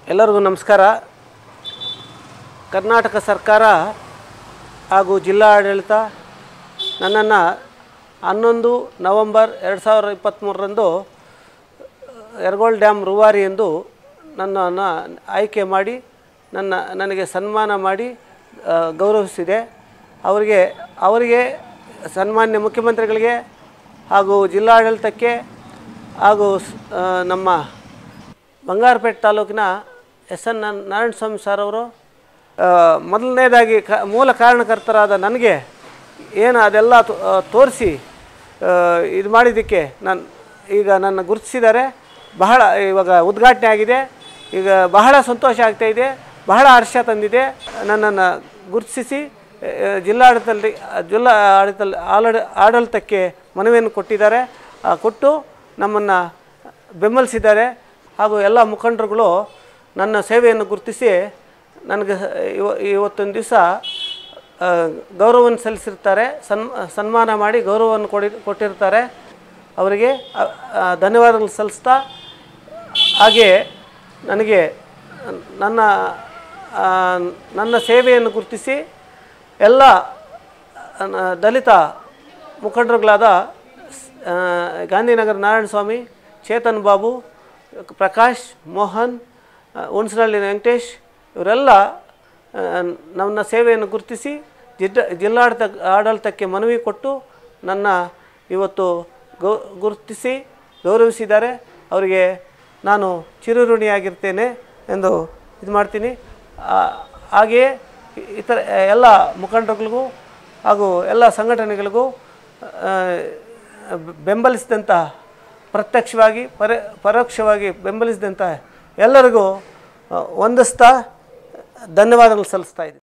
ಎಲ್ಲರಿಗೂ ನಮಸ್ಕಾರ ಕರ್ನಾಟಕ ಸರ್ಕಾರ ಹಾಗೂ ಜಿಲ್ಲಾ ಆಡಳಿತ ನನ್ನನ್ನು ಹನ್ನೊಂದು ನವಂಬರ್ ಎರಡು ಸಾವಿರದ ಇಪ್ಪತ್ತ್ಮೂರರಂದು ಯರಗೋಳ್ ಡ್ಯಾಮ್ ರೂವಾರಿ ಎಂದು ನನ್ನನ್ನು ಆಯ್ಕೆ ಮಾಡಿ ನನ್ನ ನನಗೆ ಸನ್ಮಾನ ಮಾಡಿ ಆ, ಗೌರವಿಸಿದೆ ಅವರಿಗೆ ಅವರಿಗೆ ಸನ್ಮಾನ್ಯ ಮುಖ್ಯಮಂತ್ರಿಗಳಿಗೆ ಹಾಗೂ ಜಿಲ್ಲಾಡಳಿತಕ್ಕೆ ಹಾಗೂ ಸ್- ಆ, ನಮ್ಮ ಬಂಗಾರಪೇಟೆ ತಾಲೂಕಿನ S N Narayana Swamy sir ಅವರು ಆ, ಮೊದಲನೇದಾಗಿ ಕ ಮೂಲ ಕಾರಣಕರ್ತರಾದ ನನಗೆ ಏನು ಅದೆಲ್ಲ ತೋರಿಸಿ ಇದು ಮಾಡಿದ್ದಕ್ಕೆ ನಾನು ಈಗ ನನ್ನ ಗುರುತಿಸಿದ್ದಾರೆ ಬಹಳ ಇವಾಗ ಉದ್ಘಾಟನೆ ಆಗಿದೆ ಈಗ ಬಹಳ ಸಂತೋಷ ಆಗ್ತಾ ಇದೆ ಬಹಳ ಹರ್ಷ ತಂದಿದೆ ನನ್ನನ್ನು ಗುರುತಿಸಿ ಆ, ಜಿಲ್ಲಾಡಳಿತದಲ್ಲಿ ಜಿಲ್ಲಾ ಆಡಳಿತ ಆಡಳಿ ಆಡಳಿತಕ್ಕೆ ಮನವಿಯನ್ನು ಕೊಟ್ಟಿದ್ದಾರೆ ಆ, ಕೊಟ್ಟು ನಮ್ಮನ್ನು ಬೆಂಬಲಿಸಿದ್ದಾರೆ ಹಾಗೂ ಎಲ್ಲ ಮುಖಂಡರುಗಳು ನನ್ನ ಸೇವೆಯನ್ನು ಗುರುತಿಸಿ ನನಗೆ ಇವ ಇವತ್ತೊಂದು ದಿವಸ ಗೌರವವನ್ನು ಸಲ್ಲಿಸಿರ್ತಾರೆ ಸನ್ ಸನ್ಮಾನ ಮಾಡಿ ಗೌರವವನ್ನು ಕೊಡಿ ಕೊಟ್ಟಿರ್ತಾರೆ ಅವರಿಗೆ ಅ, ಆ, ಧನ್ಯವಾದಗಳು ಸಲ್ಲಿಸ್ತಾ ಹಾಗೆ ನನಗೆ ನನ್ನ ಆ, ನನ್ನ ಸೇವೆಯನ್ನು ಗುರುತಿಸಿ ಎಲ್ಲ ನ- ದಲಿತ ಮುಖಂಡರುಗಳಾದ ಸ್- ಆ, ಗಾಂಧಿನಗರ ನಾರಾಯಣ ಸ್ವಾಮಿ ಚೇತನ್ ಬಾಬು ಪ್ರಕಾಶ್ ಮೋಹನ್ ಆ, ಹುಣಸನಹಳ್ಳಿ ವೆಂಕಟೇಶ್ ಇವರೆಲ್ಲ ಆ, ನನ್ನ ಸೇವೆಯನ್ನು ಗುರುತಿಸಿ ಜಿಡ್ಡ ಜಿಲ್ಲಾಡಳಿತ ಆಡಳಿತಕ್ಕೆ ಮನವಿ ಕೊಟ್ಟು ನನ್ನ ಇವತ್ತು ಗೌ ಗುರುತಿಸಿ ಗೌರವಿಸಿದ್ದಾರೆ ಅವರಿಗೆ ನಾನು ಚಿರಋಣಿಯಾಗಿರ್ತೇನೆ ಎಂದು ಇದು ಮಾಡ್ತೀನಿ ಆ, ಹಾಗೆಯೇ ಇತರ ಎಲ್ಲ ಮುಖಂಡರುಗಳಿಗೂ ಹಾಗೂ ಎಲ್ಲ ಸಂಘಟನೆಗಳಿಗೂ ಆ, ಬೆಂಬಲಿಸಿದಂಥ ಪ್ರತ್ಯಕ್ಷವಾಗಿ ಪರ ಪರೋಕ್ಷವಾಗಿ ಬೆಂಬಲಿಸಿದಂಥ ಎಲ್ಲರಿಗೂ ಆ, ವಂದಿಸ್ತಾ ಧನ್ಯವಾದಗಳು ಸಲ್ಲಿಸ್ತಾ ಇದ್ದೀನಿ